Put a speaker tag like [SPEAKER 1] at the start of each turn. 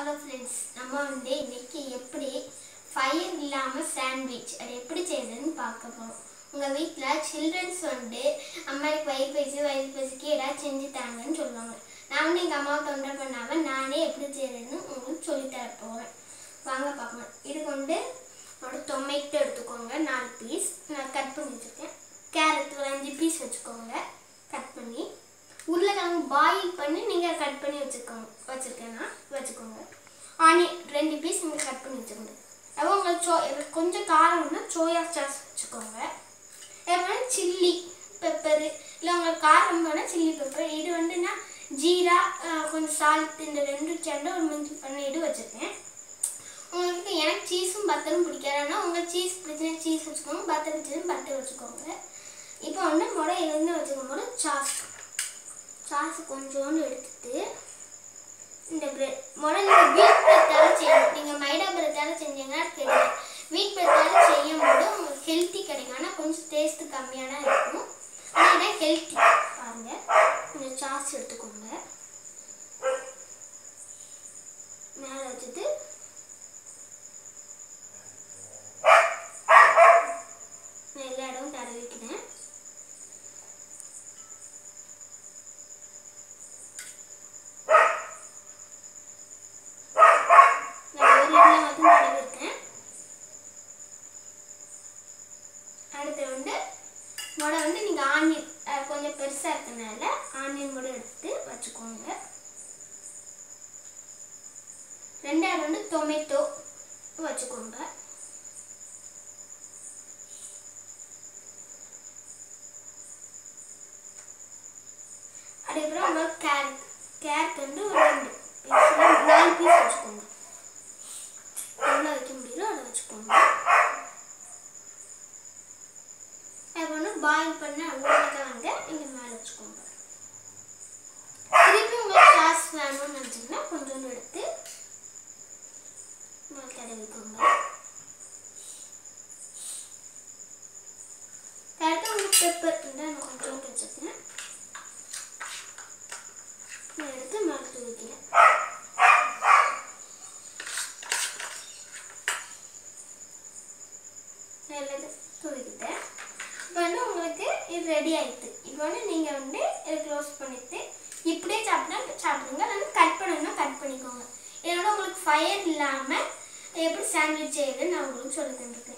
[SPEAKER 1] hello friends நம்ம வந்து இன்னைக்கு எப்படி ஃபயர் இல்லாமல் சாண்ட்விச் அது எப்படி செய்யுதுன்னு பார்க்க போகிறோம் உங்கள் வீட்டில் சில்ட்ரன்ஸ் வந்து அம்மாவுக்கு வயிறு பசி வயிறு பசிக்கு ஏதாவது செஞ்சு தாங்கன்னு சொல்லுவாங்க நான் வந்து எங்கள் அம்மாவை தொண்டை பண்ணாமல் நானே எப்படி செய்யறதுன்னு உங்களுக்கு சொல்லித்தர போகிறேன் வாங்க பார்க்கலாம் இதுக்கு வந்து ஒரு டொமேட்டோ எடுத்துக்கோங்க நாலு பீஸ் நான் கட் பண்ணி வச்சுருக்கேன் கேரட் ஒரு அஞ்சு பீஸ் வச்சுக்கோங்க கட் பண்ணி உருளைக்கிழங்கு பாயில் பண்ணி நீங்கள் கட் பண்ணி வச்சுக்கோங்க வச்சுருக்கேன்னா வச்சுக்கோங்க ஆனியன் ரெண்டு பீஸ் நீங்கள் கட் பண்ணி வச்சுக்கோங்க அப்போ உங்களுக்கு சோ எனக்கு கொஞ்சம் காரம்னா சோயா சாஸ் வச்சுக்கோங்க அப்புறம் சில்லி பெப்பரு இல்லை உங்களுக்கு காரம் வேணால் சில்லி பெப்பர் இது வந்துன்னா ஜீரா அஹ், கொஞ்சம் சால்ட் இந்த ரெண்டு சேர்ந்து ஒரு மிக்ஸ் பண்ணி இது வச்சுருக்கேன் உங்களுக்கு எனக்கு சீஸும் பட்டரும் பிடிக்காதுன்னா உங்களுக்கு சீஸ் பிடிச்சினா சீஸ் வச்சுக்கோங்க பட்டர் பிடிச்சதும் பட்டர் வச்சுக்கோங்க இப்போ வந்து முறை என்ன வச்சுக்கோங்க முறை சாஸ் சாஸ் கொஞ்சோண்டு எடுத்துட்டு இந்த பிரெட் முதல்ல நீங்கள் வீட் பிரெட்டால செய்யணும் நீங்கள் மைதா பிரெட்டால செஞ்சீங்கன்னா கிடையாது வீட் பிரெட்டால செய்யும் போது உங்களுக்கு ஹெல்த்தி கிடைக்கும் ஆனால் கொஞ்சம் டேஸ்ட்டு கம்மியாக தான் இருக்கும் ஆனால் ஹெல்த்தி பாருங்கள் கொஞ்சம் சாஸ் எடுத்துக்கோங்க மேலே வச்சுட்டு நான் எல்லா இடமும் தடவிக்கிறேன் நான் ஒரு இதில் மட்டும் தடவிருக்கேன் அடுத்து வந்து முடை வந்து நீங்கள் ஆனியன் அஹ், கொஞ்சம் பெருசாக இருக்கனால ஆனியன் முடை எடுத்து வச்சுக்கோங்க ரெண்டாவது வந்து டொமேட்டோ வச்சுக்கோங்க அதுக்கப்புறம் உங்களுக்கு கேரட் கேரட் வந்து ஒரு ரெண்டு பீஸ் நாலு பீஸ் வச்சுக்கோங்க எவ்வளோ வைக்க முடியுதோ அதை வச்சுக்கோங்க அது ஒன்று பாயில் பண்ண உருளைக்கிழங்க இங்கே மேலே வச்சுக்கோங்க திருப்பி உங்களுக்கு சாஸ் வேணும்னு நினச்சிங்கன்னா கொஞ்சோண்டு எடுத்து மேலே தடவிக்கோங்க கரெக்டாக உங்களுக்கு பெப்பர் இருந்தால் நான் கொஞ்சோண்டு வச்சுருக்கேன் நான் எடுத்து மேலே தூவிக்கிறேன் நல்லது தூவிக்கிட்டேன் இப்போ வந்து உங்களுக்கு இது ரெடி ஆயிடுது இப்போ வந்து நீங்கள் வந்து இதை க்ளோஸ் பண்ணிட்டு இப்படியே சாப்பிட்டா சாப்பிடுங்க இல்லைன்னா கட் பண்ணணும்னா கட் பண்ணிக்கோங்க இதனால உங்களுக்கு ஃபயர் இல்லாமல் எப்படி சாண்ட்விச் செய்யுதுன்னு நான் உங்களுக்கு சொல்லி தந்துருக்கேன்